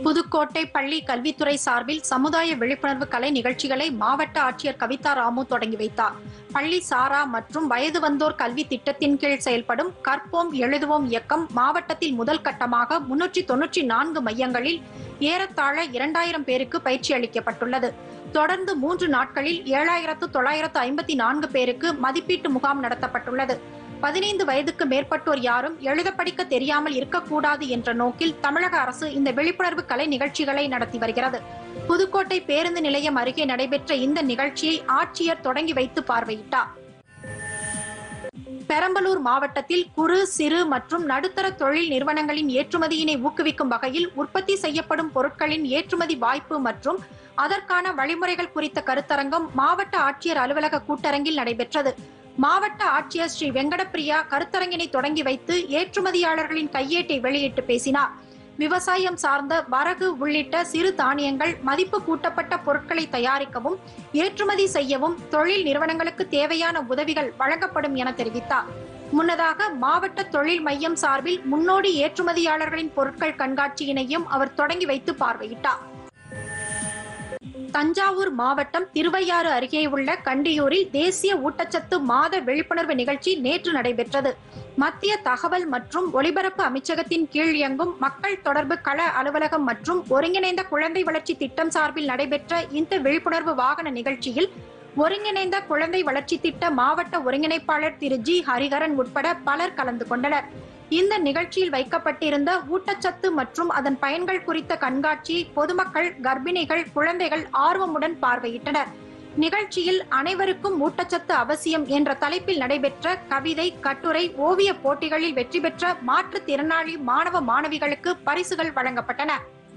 புதுக்கோட்டை பள்ளி கல்வித்துறை சார்பில் சமுதாய விழிப்புணர்வு கலை நிகழ்ச்சிகளை மாவட்ட ஆட்சியர் கவிதா ராமு தொடங்கி வைத்தார் பள்ளி சாரா மற்றும் வயது வந்தோர் கல்வி திட்டத்தின் கீழ் செயல்படும் கற்போம் எழுதுவோம் இயக்கம் மாவட்டத்தில் முதல் கட்டமாக முன்னூற்றி தொன்னூற்றி நான்கு மையங்களில் ஏறத்தாழ இரண்டாயிரம் பேருக்கு பயிற்சி அளிக்கப்பட்டுள்ளது தொடர்ந்து மூன்று நாட்களில் ஏழாயிரத்து தொள்ளாயிரத்து ஐம்பத்தி நான்கு பேருக்கு மதிப்பீட்டு முகாம் நடத்தப்பட்டுள்ளது பதினைந்து வயதுக்கு மேற்பட்டோர் யாரும் எழுத படிக்க தெரியாமல் இருக்கக்கூடாது என்ற நோக்கில் தமிழக அரசு இந்த விழிப்புணர்வு கலை நிகழ்ச்சிகளை நடத்தி வருகிறது புதுக்கோட்டை பேருந்து நிலையம் அருகே நடைபெற்ற இந்த நிகழ்ச்சியை ஆட்சியர் தொடங்கி வைத்து பார்வையிட்டார் பெரம்பலூர் மாவட்டத்தில் குறு சிறு மற்றும் நடுத்தர தொழில் நிறுவனங்களின் ஏற்றுமதியினை ஊக்குவிக்கும் வகையில் உற்பத்தி செய்யப்படும் பொருட்களின் ஏற்றுமதி வாய்ப்பு மற்றும் அதற்கான வழிமுறைகள் குறித்த கருத்தரங்கம் மாவட்ட ஆட்சியர் அலுவலக கூட்டரங்கில் நடைபெற்றது மாவட்ட ஆட்சியர் ஸ்ரீ வெங்கடப்பிரியா கருத்தரங்கினை தொடங்கி வைத்து ஏற்றுமதியாளர்களின் கையேட்டை வெளியிட்டு பேசினார் விவசாயம் சார்ந்த வரகு உள்ளிட்ட சிறு தானியங்கள் மதிப்பு கூட்டப்பட்ட பொருட்களை தயாரிக்கவும் ஏற்றுமதி செய்யவும் தொழில் நிறுவனங்களுக்கு தேவையான உதவிகள் வழங்கப்படும் என தெரிவித்தார் முன்னதாக மாவட்ட தொழில் மையம் சார்பில் முன்னோடி ஏற்றுமதியாளர்களின் பொருட்கள் கண்காட்சியினையும் அவர் தொடங்கி வைத்து பார்வையிட்டார் தஞ்சாவூர் மாவட்டம் திருவையாறு அருகே உள்ள கண்டியூரில் தேசிய ஊட்டச்சத்து மாத விழிப்புணர்வு நிகழ்ச்சி நேற்று நடைபெற்றது மத்திய தகவல் மற்றும் ஒலிபரப்பு அமைச்சகத்தின் கீழ் இயங்கும் மக்கள் தொடர்பு கள அலுவலகம் மற்றும் ஒருங்கிணைந்த குழந்தை வளர்ச்சி திட்டம் சார்பில் நடைபெற்ற இந்த விழிப்புணர்வு வாகன நிகழ்ச்சியில் ஒருங்கிணைந்த குழந்தை வளர்ச்சி திட்ட மாவட்ட ஒருங்கிணைப்பாளர் திரு ஜி ஹரிஹரன் உட்பட பலர் கலந்து கொண்டனர் இந்த நிகழ்ச்சியில் வைக்கப்பட்டிருந்த ஊட்டச்சத்து மற்றும் அதன் பயன்கள் குறித்த கண்காட்சியை பொதுமக்கள் கர்ப்பிணிகள் குழந்தைகள் ஆர்வமுடன் பார்வையிட்டனர் நிகழ்ச்சியில் அனைவருக்கும் ஊட்டச்சத்து அவசியம் என்ற தலைப்பில் நடைபெற்ற கவிதை கட்டுரை ஓவிய போட்டிகளில் வெற்றி பெற்ற மாற்றுத்திறனாளி மாணவ மாணவிகளுக்கு பரிசுகள் வழங்கப்பட்டன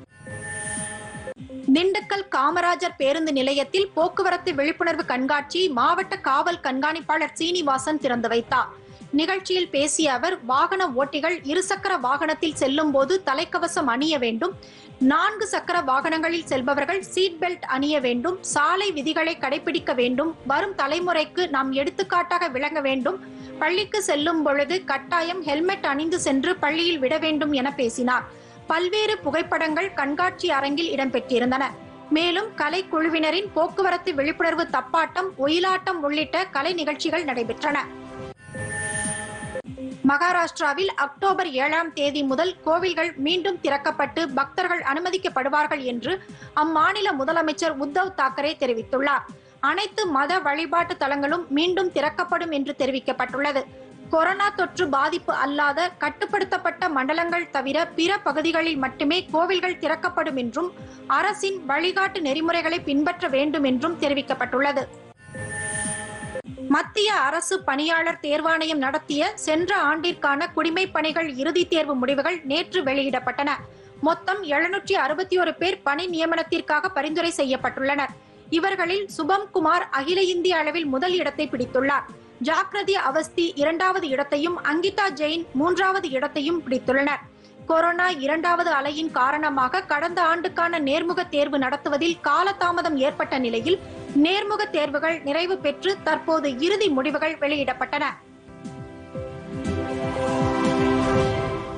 திண்டுக்கல் காமராஜர் பேருந்து நிலையத்தில் போக்குவரத்து விழிப்புணர்வு கண்காட்சி மாவட்ட காவல் கண்காணிப்பாளர் சீனிவாசன் திறந்து வைத்தார் நிகழ்ச்சியில் பேசிய அவர் வாகன ஓட்டிகள் இருசக்கர வாகனத்தில் செல்லும் போது தலைக்கவசம் அணிய வேண்டும் நான்கு சக்கர வாகனங்களில் செல்பவர்கள் சீட் பெல்ட் அணிய வேண்டும் சாலை விதிகளை கடைபிடிக்க வேண்டும் வரும் தலைமுறைக்கு நாம் எடுத்துக்காட்டாக விளங்க வேண்டும் பள்ளிக்கு செல்லும் பொழுது கட்டாயம் ஹெல்மெட் அணிந்து சென்று பள்ளியில் விட வேண்டும் என பேசினார் பல்வேறு புகைப்படங்கள் கண்காட்சி அரங்கில் இடம்பெற்றிருந்தன மேலும் கலைக்குழுவினரின் போக்குவரத்து விழிப்புணர்வு தப்பாட்டம் ஒயிலாட்டம் உள்ளிட்ட கலை நிகழ்ச்சிகள் நடைபெற்றன மகாராஷ்டிராவில் அக்டோபர் ஏழாம் தேதி முதல் கோவில்கள் மீண்டும் திறக்கப்பட்டு பக்தர்கள் அனுமதிக்கப்படுவார்கள் என்று அம்மாநில முதலமைச்சர் உத்தவ் தாக்கரே தெரிவித்துள்ளார் அனைத்து மத வழிபாட்டு தலங்களும் மீண்டும் திறக்கப்படும் என்று தெரிவிக்கப்பட்டுள்ளது கொரோனா தொற்று பாதிப்பு அல்லாத கட்டுப்படுத்தப்பட்ட மண்டலங்கள் தவிர பிற பகுதிகளில் மட்டுமே கோவில்கள் திறக்கப்படும் என்றும் அரசின் வழிகாட்டு நெறிமுறைகளை பின்பற்ற வேண்டும் என்றும் தெரிவிக்கப்பட்டுள்ளது மத்திய அரசு பணியாளர் தேர்வாணையம் நடத்திய சென்ற ஆண்டிற்கான குடிமைப் பணிகள் இறுதித் தேர்வு முடிவுகள் நேற்று வெளியிடப்பட்டன மொத்தம் எழுநூற்றி அறுபத்தி ஒரு பேர் பணி நியமனத்திற்காக பரிந்துரை செய்யப்பட்டுள்ளனர் இவர்களில் சுபம் குமார் அகில இந்திய அளவில் முதல் இடத்தை பிடித்துள்ளார் ஜாக்ரதி அவஸ்தி இரண்டாவது இடத்தையும் அங்கிதா ஜெயின் மூன்றாவது இடத்தையும் பிடித்துள்ளனர் கொரோனா இரண்டாவது அலையின் காரணமாக கடந்த ஆண்டுக்கான நேர்முக தேர்வு நடத்துவதில் காலதாமதம் ஏற்பட்ட நிலையில் நேர்முக தேர்வுகள் நிறைவு பெற்று தற்போது இறுதி முடிவுகள் வெளியிடப்பட்டன